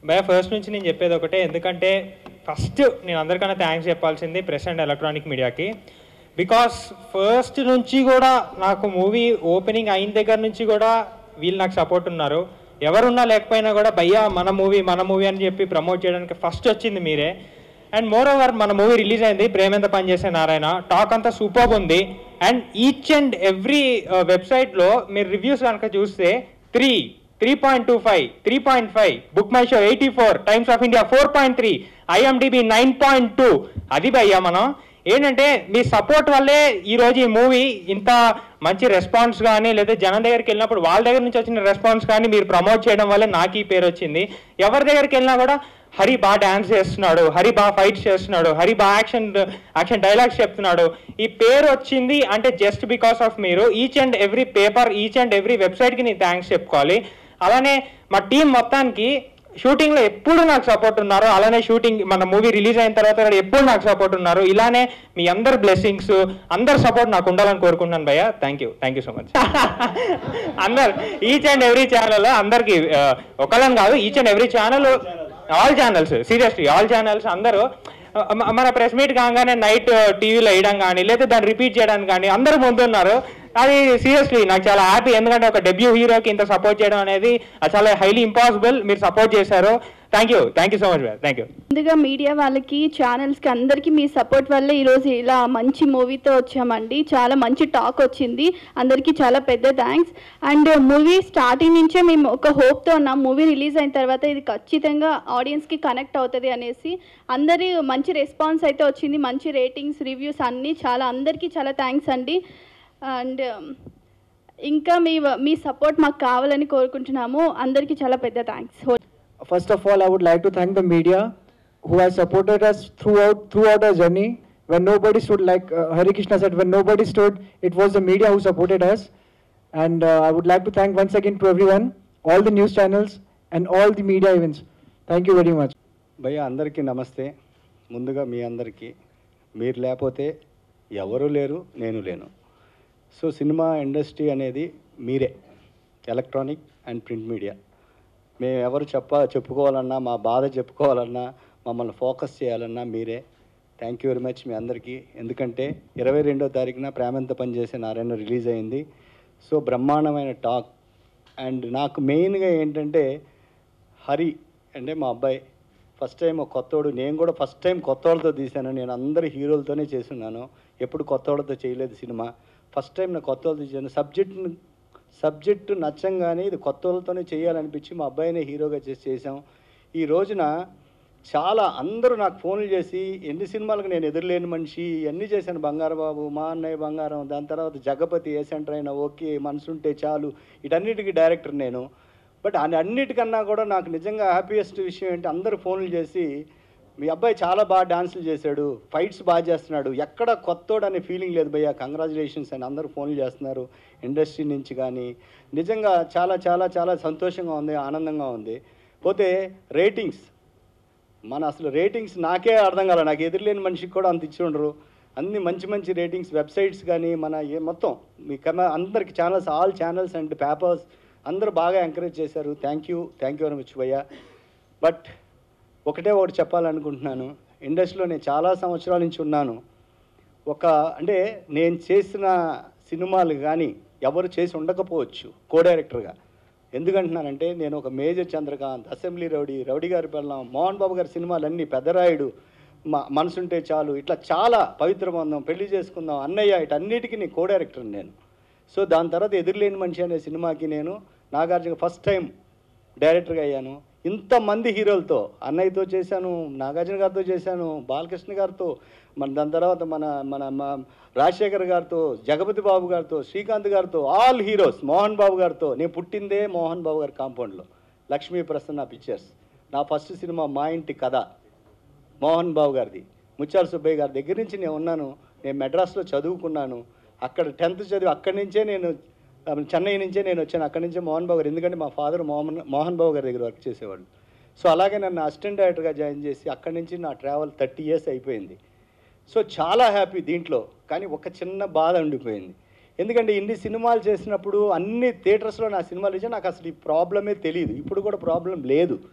భయ ఫస్ట్ నుంచి నేను చెప్పేది ఒకటే ఎందుకంటే ఫస్ట్ నేను అందరికన్నా థ్యాంక్స్ చెప్పాల్సింది ప్రెస్ అండ్ ఎలక్ట్రానిక్ మీడియాకి బికాస్ ఫస్ట్ నుంచి కూడా నాకు మూవీ ఓపెనింగ్ అయిన దగ్గర నుంచి కూడా వీళ్ళు నాకు సపోర్ట్ ఉన్నారు ఎవరున్నా లేకపోయినా కూడా భయ్యా మన మూవీ మన మూవీ అని చెప్పి ప్రమోట్ చేయడానికి ఫస్ట్ వచ్చింది మీరే అండ్ మోర్ ఓవర్ మన మూవీ రిలీజ్ అయింది ప్రేమేంత పనిచేసే నారాయణ టాక్ అంతా సూపర్ ఉంది అండ్ ఈచ్ అండ్ ఎవ్రీ వెబ్సైట్లో మీరు రివ్యూస్ కనుక చూస్తే three three point two five three point five book my show eighty four Times of India four point three IMDb nine point two అది భయ్యా మనం ఏంటంటే మీ సపోర్ట్ వల్లే ఈ రోజు ఈ మూవీ ఇంత మంచి రెస్పాన్స్ కానీ లేదా జనం దగ్గరికి వెళ్ళినప్పుడు వాళ్ళ దగ్గర నుంచి వచ్చిన రెస్పాన్స్ కానీ మీరు ప్రమోట్ చేయడం వల్లే నాకు ఈ పేరు వచ్చింది ఎవరి దగ్గరికి వెళ్ళినా కూడా హరి బాగా డాన్స్ చేస్తున్నాడు హరి బాగా ఫైట్స్ చేస్తున్నాడు హరి బాగా యాక్షన్ యాక్షన్ డైలాగ్స్ చెప్తున్నాడు ఈ పేరు వచ్చింది అంటే జస్ట్ బికాస్ ఆఫ్ మీరు each and every paper each and every వెబ్సైట్కి నేను థ్యాంక్స్ చెప్పుకోవాలి అలానే మా టీం మొత్తానికి షూటింగ్ లో ఎప్పుడు నాకు సపోర్ట్ ఉన్నారు అలానే షూటింగ్ మన మూవీ రిలీజ్ అయిన తర్వాత కూడా ఎప్పుడు నాకు సపోర్ట్ ఉన్నారు ఇలానే మీ అందరి బ్లెస్సింగ్స్ అందరి సపోర్ట్ నాకు ఉండాలని కోరుకుంటున్నాను భయ్య thank you thank you so much అందరు ఈచ్ అండ్ ఎవ్రీ ఛానల్ అందరికి ఒకళ్ళని కాదు each and every channel all channels seriously all channels అందరూ ఆ, మ- మన ప్రెస్ మీట్ కాగానే నైట్ టీవీలో వేయడం కానీ లేదా దాన్ని రిపీట్ చేయడానికి కానీ అందరూ ముందున్నారు అది సీరియస్లీ నాకు చాలా హ్యాపీ ఎందుకంటే ఒక డెబ్యూ హీరోకి ఇంత సపోర్ట్ చేయడం అనేది అది చాలా హైలీ ఇంపాసిబుల్ మీరు సపోర్ట్ చేశారు thank you thank you so much thank you ముందుగా మీడియా వాళ్ళకి ఛానల్స్కి అందరికీ మీ సపోర్ట్ వల్ల ఈరోజు ఇలా మంచి మూవీతో వచ్చామండి చాలా మంచి టాక్ వచ్చింది అందరికీ చాలా పెద్ద థ్యాంక్స్ అండ్ మూవీ స్టార్టింగ్ నుంచే మేము ఒక హోప్తో ఉన్నాం మూవీ రిలీజ్ అయిన తర్వాత ఇది ఖచ్చితంగా ఆడియన్స్కి కనెక్ట్ అవుతుంది అనేసి అందరి మంచి రెస్పాన్స్ అయితే వచ్చింది మంచి రేటింగ్స్ రివ్యూస్ అన్నీ చాలా అందరికీ చాలా థ్యాంక్స్ అండి అండ్ ఇంకా మీ మీ సపోర్ట్ మాకు కావాలని కోరుకుంటున్నాము అందరికీ చాలా పెద్ద thanks First of all, I would like to thank the media who has supported us throughout throughout our journey. When nobody stood, like uh, Hari Krishna said, when nobody stood, it was the media who supported us. And uh, I would like to thank once again to everyone, all the news channels and all the media events. Thank you very much. భయ్య అందరికీ నమస్తే ముందుగా మీ అందరికీ మీరు లేకపోతే ఎవరు లేరు నేను లేను సో సినిమా ఇండస్ట్రీ అనేది మీరే ఎలక్ట్రానిక్ అండ్ ప్రింట్ మీడియా మేము ఎవరు చెప్ప చెప్పుకోవాలన్నా మా బాధ చెప్పుకోవాలన్నా మమ్మల్ని ఫోకస్ చేయాలన్నా మీరే థ్యాంక్ యూ వెరీ మచ్ మీ అందరికీ ఎందుకంటే ఇరవై రెండో తారీఖున ప్రేమంత పనిచేసే నారాయణ రిలీజ్ అయింది సో బ్రహ్మాండమైన టాక్ అండ్ నాకు మెయిన్గా ఏంటంటే హరి అంటే మా అబ్బాయి ఫస్ట్ టైం ఒక కొత్తోడు నేను కూడా ఫస్ట్ టైం కొత్త వాళ్ళతో తీశాను నేను అందరు హీరోలతోనే చేస్తున్నాను ఎప్పుడు కొత్త వాళ్ళతో చేయలేదు సినిమా ఫస్ట్ టైం నేను కొత్త వాళ్ళతో చేశాను సబ్జెక్ట్ని సబ్జెక్టు నచ్చంగానే ఇది కొత్త వాళ్ళతోనే చేయాలనిపించి మా అబ్బాయినే హీరోగా చేసి చేసాం ఈ రోజున చాలా అందరూ నాకు ఫోన్లు చేసి ఎన్ని సినిమాలకు నేను ఎదురులేని మనిషి ఇవన్నీ చేశాను బంగారు బాబు మా అన్నయ్య బంగారం దాని తర్వాత జగపతి ఏ సెంటర్ అయినా ఓకే మనసుంటే చాలు వీటన్నిటికీ డైరెక్టర్ నేను బట్ అన్ని అన్నిటికన్నా కూడా నాకు నిజంగా హ్యాపీయెస్ట్ విషయం ఏంటి అందరూ ఫోన్లు చేసి మీ అబ్బాయి చాలా బాగా డాన్సులు చేశాడు ఫైట్స్ బాగా చేస్తున్నాడు ఎక్కడ కొత్తోడు అనే ఫీలింగ్ లేదు భయ్య కంగ్రాచులేషన్స్ అని అందరూ ఫోన్లు చేస్తున్నారు ఇండస్ట్రీ నుంచి కానీ నిజంగా చాలా చాలా చాలా సంతోషంగా ఉంది ఆనందంగా ఉంది పోతే రేటింగ్స్ మన అసలు రేటింగ్స్ నాకే అర్థం కాలే నాకు ఎదురులేని మనిషికి కూడా అంత ఇచ్చి ఉండరు అన్ని మంచి మంచి రేటింగ్స్ వెబ్సైట్స్ కానీ మన ఏ మొత్తం మీ కమ అందరికి channels all channels and papers అందరూ బాగా ఎంకరేజ్ చేశారు thank you thank you very much భయ్య బట్ ఒకటే ఒకటి చెప్పాలనుకుంటున్నాను ఇండస్ట్రీలో నేను చాలా సంవత్సరాల నుంచి ఉన్నాను ఒక అంటే నేను చేసిన సినిమాలు కానీ ఎవరు చేసి ఉండకపోవచ్చు కో డైరెక్టర్గా ఎందుకంటున్నానంటే నేను ఒక major Chandrakanth assembly rowdy rowdy గారి పెళ్ళం మోహన్ బాబు గారి సినిమాలన్నీ పెద్దరాయుడు మా మనసుంటే చాలు ఇట్లా చాలా పవిత్ర బంధం పెళ్లి చేసుకుందాం అన్నయ్య ఇటన్నిటికీ నేను కో డైరెక్టర్ నేను సో దాని తర్వాత ఎదురులేని మనిషి అనే సినిమాకి నేను నాగార్జున ఫస్ట్ టైం డైరెక్టర్గా అయ్యాను ఇంతమంది హీరోలతో అన్నయ్యతో చేశాను నాగార్జున గారితో చేశాను బాలకృష్ణ గారితో మన దాని తర్వాత మన మన మా రాజశేఖర్ గారితో జగపతి బాబు గారితో శ్రీకాంత్ గారితో ఆల్ హీరోస్ మోహన్ బాబు గారితో నేను పుట్టిందే మోహన్ బాబు గారి కాంపౌండ్లో లక్ష్మీ ప్రసన్న పిక్చర్స్ నా ఫస్ట్ సినిమా మా ఇంటి కథ మోహన్ బాబు గారిది ముత్యాల సుబ్బయ్య గారి దగ్గర నుంచి నేను ఉన్నాను నేను మెడ్రాస్లో చదువుకున్నాను అక్కడ టెన్త్ చదివి అక్కడి నుంచే నేను ఆ, చెన్నై నుంచే నేను వచ్చాను అక్కడి నుంచే మోహన్ బాబు గారు ఎందుకంటే మా ఫాదర్ మోహన్ మోహన్ బాబు గారి దగ్గర వర్క్ చేసేవాళ్ళు సో అలాగే నన్ను అసిస్టెంట్ డైరెక్టర్గా జాయిన్ చేసి అక్కడి నుంచి నా ట్రావెల్ థర్టీ ఇయర్స్ అయిపోయింది సో చాలా హ్యాపీ దీంట్లో కానీ ఒక చిన్న బాధ ఉండిపోయింది ఎందుకంటే ఇన్ని సినిమాలు చేసినప్పుడు అన్ని థియేటర్స్లో నా సినిమాలు ఇచ్చా నాకు అసలు ఈ ప్రాబ్లమే తెలియదు ఇప్పుడు కూడా ప్రాబ్లం లేదు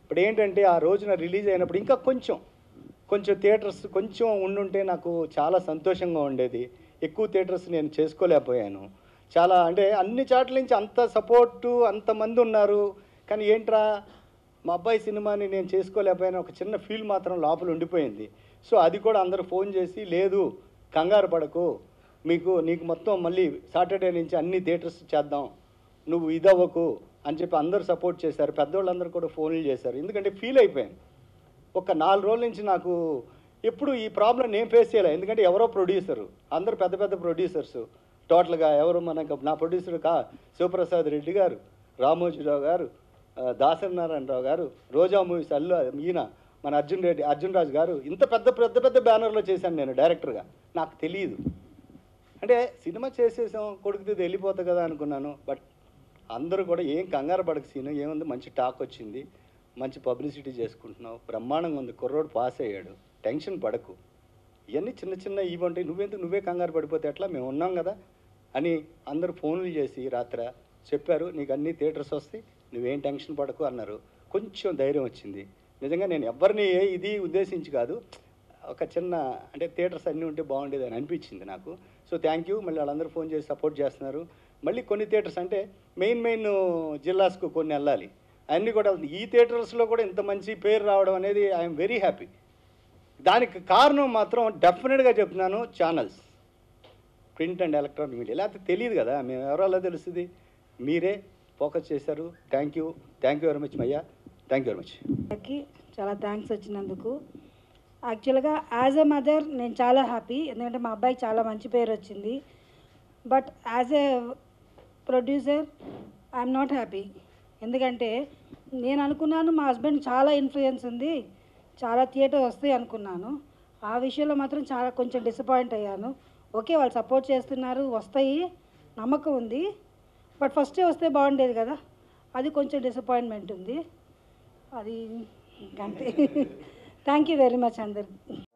ఇప్పుడు ఏంటంటే ఆ రోజున రిలీజ్ అయినప్పుడు ఇంకా కొంచెం కొంచెం థియేటర్స్ కొంచెం ఉండుంటే నాకు చాలా సంతోషంగా ఉండేది ఎక్కువ థియేటర్స్ నేను చేసుకోలేకపోయాను చాలా అంటే అన్ని చాట్ల నుంచి అంత సపోర్టు అంతమంది ఉన్నారు కానీ ఏంట్రా మా అబ్బాయి సినిమాని నేను చేసుకోలేకపోయాను ఒక చిన్న ఫీల్ మాత్రం లోపల ఉండిపోయింది సో అది కూడా అందరూ ఫోన్ చేసి లేదు కంగారు పడకు మీకు నీకు మొత్తం మళ్ళీ సాటర్డే నుంచి అన్ని థియేటర్స్ చేద్దాం నువ్వు ఇదవ్వకు అని చెప్పి అందరూ సపోర్ట్ చేశారు పెద్దవాళ్ళందరూ కూడా ఫోన్లు చేశారు ఎందుకంటే ఫీల్ అయిపోయాను ఒక నాలుగు రోజుల నుంచి నాకు ఎప్పుడు ఈ ప్రాబ్లం నేను ఫేస్ చేయలే ఎందుకంటే ఎవరో ప్రొడ్యూసరు అందరూ పెద్ద పెద్ద ప్రొడ్యూసర్స్ టోటల్గా ఎవరు మనకు నా ప్రొడ్యూసర్ కా శివప్రసాద్ రెడ్డి గారు రామోజీరావు గారు ఆ, దాసనారాయణరావు గారు రోజా మూవీస్ అల్లు ఈయన మన అర్జున్ రెడ్డి అర్జున్ రాజు గారు ఇంత పెద్ద పెద్ద పెద్ద బ్యానర్లో చేశాను నేను డైరెక్టర్గా నాకు తెలియదు అంటే సినిమా చేసేసాం కొడుకుది వెళ్ళిపోతా కదా అనుకున్నాను బట్ అందరూ కూడా ఏం కంగారు పడక సీను ఏముంది మంచి టాక్ వచ్చింది మంచి పబ్లిసిటీ చేసుకుంటున్నావు బ్రహ్మాండంగా ఉంది కుర్రోడు పాస్ అయ్యాడు టెన్షన్ పడకు ఇవన్నీ చిన్న చిన్న ఇవ్వంటే నువ్వెందుకు నువ్వే కంగారు పడిపోతే ఎట్లా మేము ఉన్నాం కదా అని అందరూ ఫోన్లు చేసి రాత్ర చెప్పారు నీకు అన్ని థియేటర్స్ వస్తాయి నువ్వేం టెన్షన్ పడకు అన్నారు కొంచెం ధైర్యం వచ్చింది నిజంగా నేను ఎవరిని ఏ ఇది ఉద్దేశించి కాదు ఒక చిన్న అంటే థియేటర్స్ అన్నీ ఉంటే బాగుండేది అని అనిపించింది నాకు సో థ్యాంక్ యూ మళ్ళీ వాళ్ళందరూ ఫోన్ చేసి సపోర్ట్ చేస్తున్నారు మళ్ళీ కొన్ని థియేటర్స్ అంటే మెయిన్ మెయిన్ జిల్లాస్కు కొన్ని వెళ్ళాలి అన్నీ కూడా ఈ థియేటర్స్లో కూడా ఇంత మంచి పేరు రావడం అనేది ఐఎమ్ వెరీ హ్యాపీ దానికి కారణం మాత్రం డెఫినెట్గా చెప్తున్నాను channels print and electronic media లేకపోతే తెలియదు కదా మేము ఎవరో తెలుస్తుంది మీరే ఫోకస్ చేశారు thank you thank you very much మయ్యా థ్యాంక్ యూ వెరీ మచ్ కి చాలా థ్యాంక్స్ వచ్చినందుకు యాక్చువల్గా యాజ్ ఎ మదర్ నేను చాలా హ్యాపీ ఎందుకంటే మా అబ్బాయికి చాలా మంచి పేరు వచ్చింది but as a producer I'm not happy ఎందుకంటే నేను అనుకున్నాను మా హస్బెండ్ చాలా ఇన్ఫ్లుయెన్స్ ఉంది చాలా థియేటర్ వస్తాయి అనుకున్నాను ఆ విషయంలో మాత్రం చాలా కొంచెం డిసప్పాయింట్ అయ్యాను ఓకే వాళ్ళు సపోర్ట్ చేస్తున్నారు వస్తాయి నమ్మకం ఉంది బట్ ఫస్టే వస్తే బాగుండేది కదా అది కొంచెం డిసప్పాయింట్మెంట్ ఉంది అది అంతే థ్యాంక్ యూ వెరీ మచ్ అందరికి